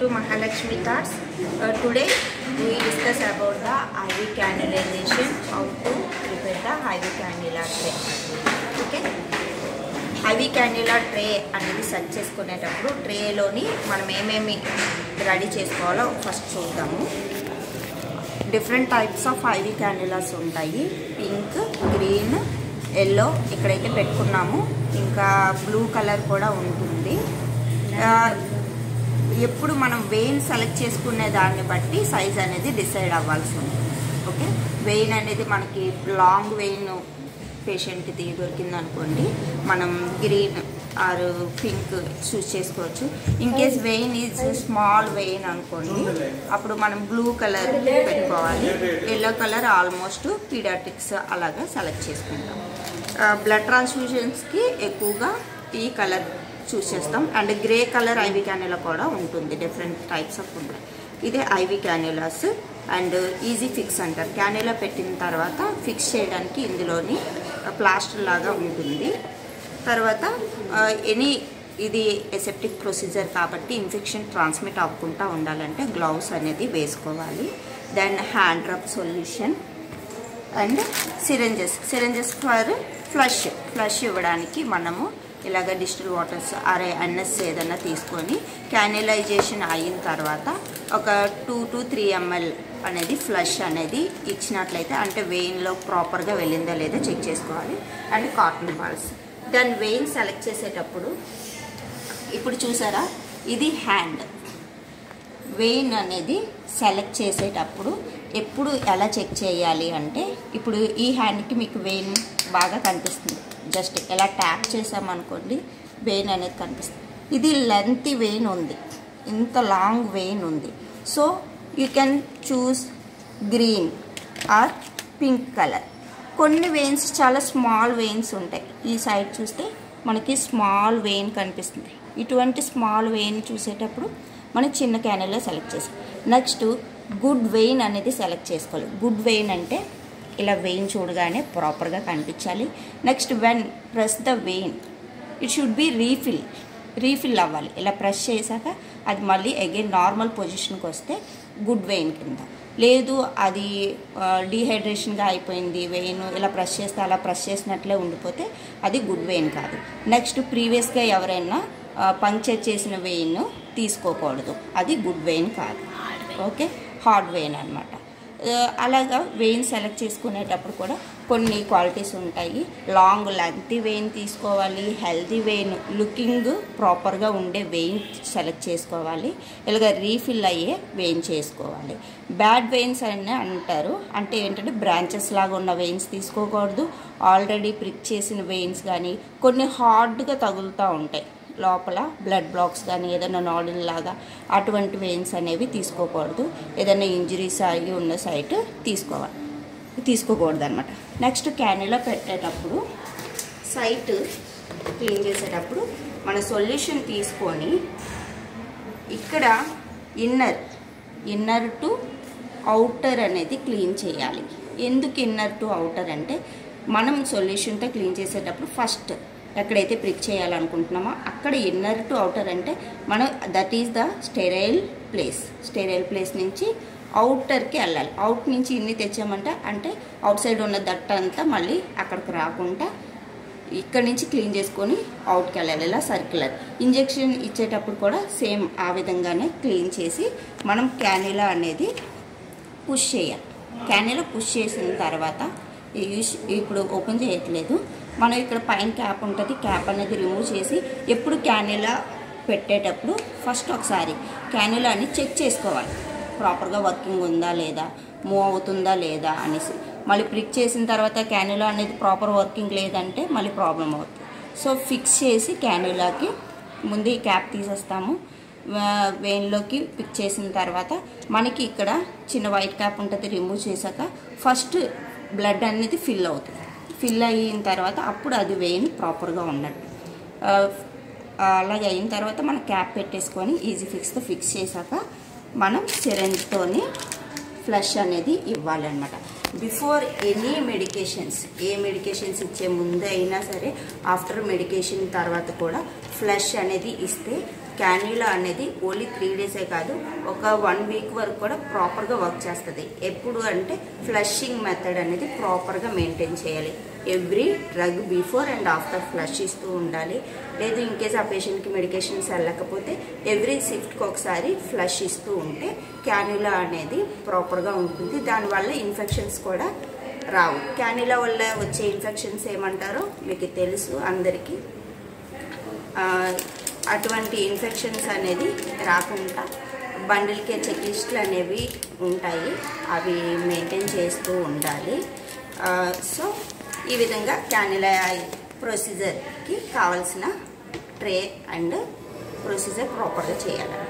to Mahalakshmi Thoughts. Uh, today we discuss about the IV cannulization, how to prepare the IV cannula tray. Okay? IV cannula tray అనేది search చేసుకునేటప్పుడు ట్రేలోని మనం ఏమేమి ready చేసుకోవాలో first చూద్దాము different types of IV cannulas ఉంటాయి pink green yellow ఇక్కడైతే పెట్టుకున్నాము ఇంకా బ్లూ కలర్ కూడా ఉంటుంది ఆ, ఎప్పుడు మనం వెయిన్ సెలెక్ట్ చేసుకునే దాన్ని బట్టి సైజ్ అనేది డిసైడ్ అవ్వాల్సి ఉంటుంది ఓకే వెయిన్ అనేది మనకి లాంగ్ వెయిన్ పేషెంట్ది దొరికింది అనుకోండి మనం గ్రీన్ ఆర్ పింక్ చూస్ చేసుకోవచ్చు in case vein is small vein అనుకోండి అప్పుడు మనం బ్లూ కలర్ పెట్టుకోవాలి ఎల్లో కలర్ ఆల్మోస్ట్ పీడియాటిక్స్ అలాగా సెలెక్ట్ చేసుకుంటాం బ్లడ్ ట్రాన్స్ఫ్యూజన్స్కి ఎక్కువగా ఈ కలర్ చూస్ చేస్తాం and grey colour IV cannula కూడా ఉంటుంది డిఫరెంట్ టైప్స్ ఆఫ్ ఉంటాయి ఇదే IV cannulas and easy fix అంటారు క్యాన్యులా పెట్టిన తర్వాత ఫిక్స్ చేయడానికి ఇందులోని ప్లాస్టర్ లాగా ఉంటుంది తర్వాత ఎనీ ఇది ఎసెప్టిక్ ప్రొసీజర్ కాబట్టి ఇన్ఫెక్షన్ ట్రాన్స్మిట్ అవ్వకుండా ఉండాలంటే గ్లౌస్ అనేది వేసుకోవాలి then hand rub solution and syringes syringes for flush flush ఇవ్వడానికి మనము ఇలాగ డిస్టిల్ వాటర్స్ అరే ఎన్ఎస్ ఏదైనా తీసుకొని క్యానిలైజేషన్ అయిన తర్వాత ఒక టూ టు త్రీ ఎంఎల్ అనేది ఫ్లష్ అనేది ఇచ్చినట్లయితే అంటే వెయిన్లో ప్రాపర్గా వెళ్ళిందా లేదా చెక్ చేసుకోవాలి అండ్ కాటన్ బాల్స్ దాని వెయిన్ సెలెక్ట్ చేసేటప్పుడు ఇప్పుడు చూసారా ఇది హ్యాండ్ వెయిన్ అనేది సెలెక్ట్ చేసేటప్పుడు ఎప్పుడు ఎలా చెక్ చేయాలి అంటే ఇప్పుడు ఈ హ్యాండ్కి మీకు వెయిన్ బాగా కనిపిస్తుంది జస్ట్ ఎలా ట్యాప్ చేసామనుకోండి వెయిన్ అనేది కనిపిస్తుంది ఇది లెంత్ వెయిన్ ఉంది ఇంత లాంగ్ వెయిన్ ఉంది so you can choose green or pink colour కొన్ని వెయిన్స్ చాలా స్మాల్ వెయిన్స్ ఉంటాయి ఈ సైడ్ చూస్తే మనకి స్మాల్ వెయిన్ కనిపిస్తుంది ఇటువంటి స్మాల్ వెయిన్ చూసేటప్పుడు మనం చిన్న క్యానల్లో సెలెక్ట్ చేసాం నెక్స్ట్ గుడ్ వెయిన్ అనేది సెలెక్ట్ చేసుకోవాలి గుడ్ వెయిన్ అంటే ఇలా వెయిన్ చూడగానే ప్రాపర్గా కనిపించాలి next when press the vein it should be refill refill అవ్వాలి ఇలా ప్రెస్ చేశాక అది మళ్ళీ అగైన్ నార్మల్ పొజిషన్కి వస్తే గుడ్ వెయిన్ కింద లేదు అది డీహైడ్రేషన్గా అయిపోయింది వెయిన్ ఇలా ప్రెస్ చేస్తే అలా ప్రెస్ చేసినట్లే ఉండిపోతే అది గుడ్ వెయిన్ కాదు నెక్స్ట్ ప్రీవియస్గా ఎవరైనా పంక్చర్ చేసిన వెయిన్ తీసుకోకూడదు అది గుడ్ వెయిన్ కాదు ఓకే హార్డ్ వెయిన్ అనమాట అలాగా వెయిన్ సెలెక్ట్ చేసుకునేటప్పుడు కూడా కొన్ని క్వాలిటీస్ ఉంటాయి లాంగ్ లెంతీ వెయిన్ తీసుకోవాలి హెల్తీ వెయిన్ లుకింగ్ ప్రాపర్గా ఉండే వెయిన్ సెలెక్ట్ చేసుకోవాలి ఇలాగ రీఫిల్ అయ్యే వెయిన్ చేసుకోవాలి బ్యాడ్ వెయిన్స్ అని అంటారు అంటే ఏంటంటే బ్రాంచెస్ లాగా ఉన్న వెయిన్స్ తీసుకోకూడదు ఆల్రెడీ ప్రిక్ చేసిన వెయిన్స్ కానీ కొన్ని హార్డ్గా తగులుతూ ఉంటాయి లోపల బ్లడ్ బ్లాక్స్ కానీ ఏదైనా నాడిల్ లాగా అటువంటి వెయిన్స్ అనేవి తీసుకోకూడదు ఏదైనా ఇంజరీస్ అయ్యి ఉన్న సైట్ తీసుకోవాలి తీసుకోకూడదు అనమాట నెక్స్ట్ క్యాన్యులా పెట్టేటప్పుడు సైట్ క్లీన్ చేసేటప్పుడు మన సొల్యూషన్ తీసుకొని ఇక్కడ ఇన్నర్ ఇన్నర్ టు అవుటర్ అనేది క్లీన్ చేయాలి ఎందుకు ఇన్నర్ టు అవుటర్ అంటే మనం సొల్యూషన్తో క్లీన్ చేసేటప్పుడు ఫస్ట్ ఎక్కడైతే ప్రిక్ చేయాలనుకుంటున్నామో అక్కడ ఇన్నర్ టు అవుటర్ అంటే మనం that is the sterile place sterile place నుంచి అవుటర్కి వెళ్ళాలి అవుట్ నుంచి ఇన్ని తెచ్చామంటే అంటే అవుట్ సైడ్ ఉన్న దట్ట అంతా మళ్ళీ అక్కడికి రాకుండా ఇక్కడ నుంచి క్లీన్ చేసుకొని అవుట్కి వెళ్ళాలి ఇలా సర్క్యులర్ ఇంజెక్షన్ ఇచ్చేటప్పుడు కూడా సేమ్ ఆ విధంగానే క్లీన్ చేసి మనం క్యానిలా అనేది పుష్ చేయాలి క్యానిలా పుష్ చేసిన తర్వాత ఇప్పుడు ఓపెన్ చేయట్లేదు మనం ఇక్కడ పైన క్యాప్ ఉంటుంది క్యాప్ అనేది రిమూవ్ చేసి ఎప్పుడు క్యానిలా పెట్టేటప్పుడు ఫస్ట్ ఒకసారి క్యానిలాని చెక్ చేసుకోవాలి ప్రాపర్గా వర్కింగ్ ఉందా లేదా మూవ్ అవుతుందా లేదా అనేసి మళ్ళీ ప్రిక్ చేసిన తర్వాత క్యానులా అనేది ప్రాపర్ వర్కింగ్ లేదంటే మళ్ళీ ప్రాబ్లం అవుతుంది సో ఫిక్స్ చేసి క్యానులాకి ముందు ఈ క్యాప్ తీసేస్తాము వెయిన్లోకి పిక్ చేసిన తర్వాత మనకి ఇక్కడ చిన్న వైట్ క్యాప్ ఉంటుంది రిమూవ్ చేశాక ఫస్ట్ బ్లడ్ అనేది ఫిల్ అవుతుంది ఫిల్ అయిన తర్వాత అప్పుడు అది వెయిన్ ప్రాపర్గా ఉన్నట్టు అలాగే అయిన తర్వాత మనం క్యాప్ పెట్టేసుకొని ఈజీ ఫిక్స్తో ఫిక్స్ చేశాక మనం సిరంజ్తోని ఫ్లష్ అనేది ఇవ్వాలన్నమాట బిఫోర్ ఎనీ మెడికేషన్స్ ఏ మెడికేషన్స్ ఇచ్చే ముందు అయినా సరే ఆఫ్టర్ మెడికేషన్ తర్వాత కూడా ఫ్లష్ అనేది ఇస్తే క్యాన్యులా అనేది ఓన్లీ త్రీ డేసే కాదు ఒక వన్ వీక్ వరకు కూడా ప్రాపర్గా వర్క్ చేస్తుంది ఎప్పుడు అంటే ఫ్లషింగ్ మెథడ్ అనేది ప్రాపర్గా మెయింటైన్ చేయాలి every drug before and after flush ఇస్తూ ఉండాలి లేదు ఇన్ కేస్ ఆ పేషెంట్కి మెడికేషన్స్ వెళ్ళకపోతే ఎవ్రీ షిఫ్ట్కి ఒకసారి ఫ్లష్ ఇస్తూ ఉంటే క్యాన్యులా అనేది ప్రాపర్గా ఉంటుంది దానివల్ల ఇన్ఫెక్షన్స్ కూడా రావు క్యాన్యులా వల్ల వచ్చే ఇన్ఫెక్షన్స్ ఏమంటారో మీకు తెలుసు అందరికీ ఆ, అటువంటి ఇన్ఫెక్షన్స్ అనేది రాకుండా బండిల్కే చెక్ లిస్టులు అనేవి ఉంటాయి అవి మెయింటైన్ చేస్తూ ఉండాలి ఆ, సో ఈ విధంగా క్యానిలా ప్రొసీజర్కి కావాల్సిన ట్రే అండ్ ప్రొసీజర్ ప్రాపర్గా చేయాలి